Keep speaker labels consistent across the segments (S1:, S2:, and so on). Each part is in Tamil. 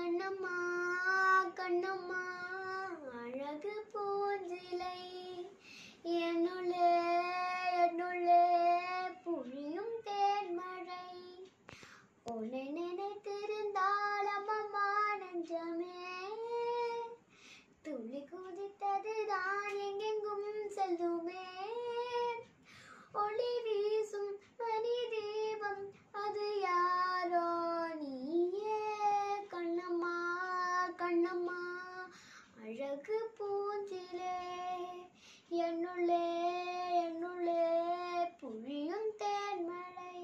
S1: கண்ணம்மா கண்ணம்மா அழகு பூஞ்சிலை என்னுள்ளே என்னுள்ளே புழியும் தேன்மழை உன்னை நினைத்திருந்தால் அம்மம்மா நெஞ்சமே துள்ளி குதித்ததுதான் எங்கெங்கும் செல்லுமே ஒளி வீசும் மணி தீபம் அது யாரோ நீயே கண்ணம்மா கண்ணம்மா அழகு பூஞ்சிலே என்னுள்ளே என்னுள்ளே புழியும் தேன்மழை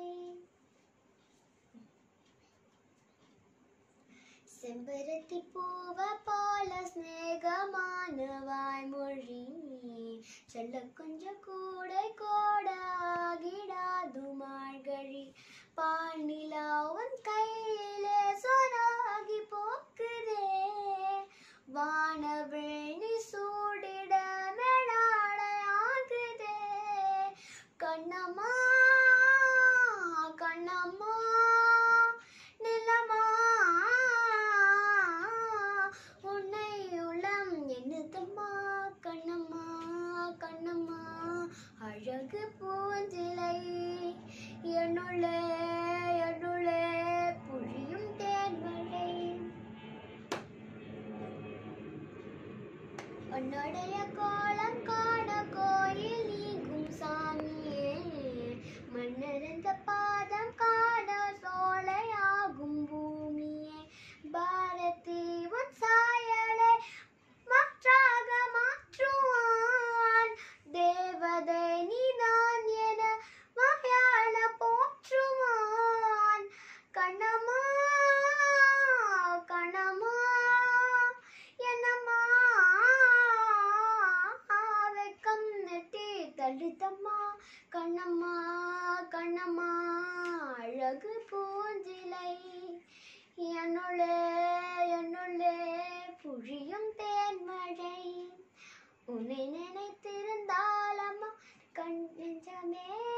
S1: செம்பருத்தி பூவ போல ஸ்நேகமான வாய்மொழி செல்ல கொஞ்சம் கூடை கோடாகிடாது மார்கழி பாண்டிலாவன் கையிலே சொராகி போக்குதே வானவேணி சூடிட மெடாடையாகுதே கண்ணம்மா கண்ணம்மா நிலமா உன்னை உளம் என்னதம்மா கண்ணம்மா கண்ணம்மா அழகு பூஞ்சிலை என்னுள்ளே என்னுள்ளே புழியும் தேன்மழை உன்னுடைய கோலம் காண கோயில் நீங்கும் சாமியே மன்னரந்த பாதம் காண சோலையாகும் பூமியே பாரதி உன் சாயலை மாற்றாக மாற்றுவான் தேவதை நீதான் என மயான போற்றுவான் கண்ணம்மா கண்ணம்மா என்னம்மா வெக்கம் நெட்டி தள்ளித்தம்மா கண்ணம்மா கண்ணம்மா அழகு பூஞ்சிலை என்னுள்ளே என்னுள்ளே புழியும் தேன்மழை உன்னை நினைத்திருந்தால் அம்மா கண் நெஞ்சமே